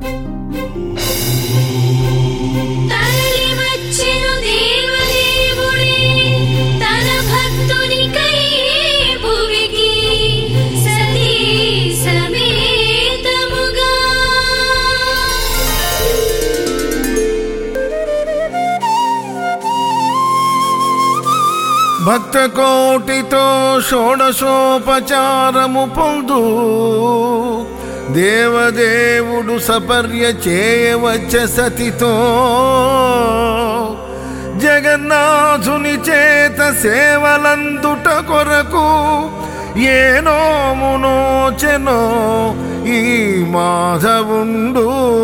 తరలి వచ్చెను దేవదేవుడే తన భక్తునికై భువికి సతీ సమేతముగా భక్త కోటితో షోడశోపచారము పొందు దేవదేవుడు సపర్య చేయవచ్చ సతితో జగన్నాథుని చేత సేవలందుట కొరకు ఏ నోమునోచెనో ఈ మాధవుండు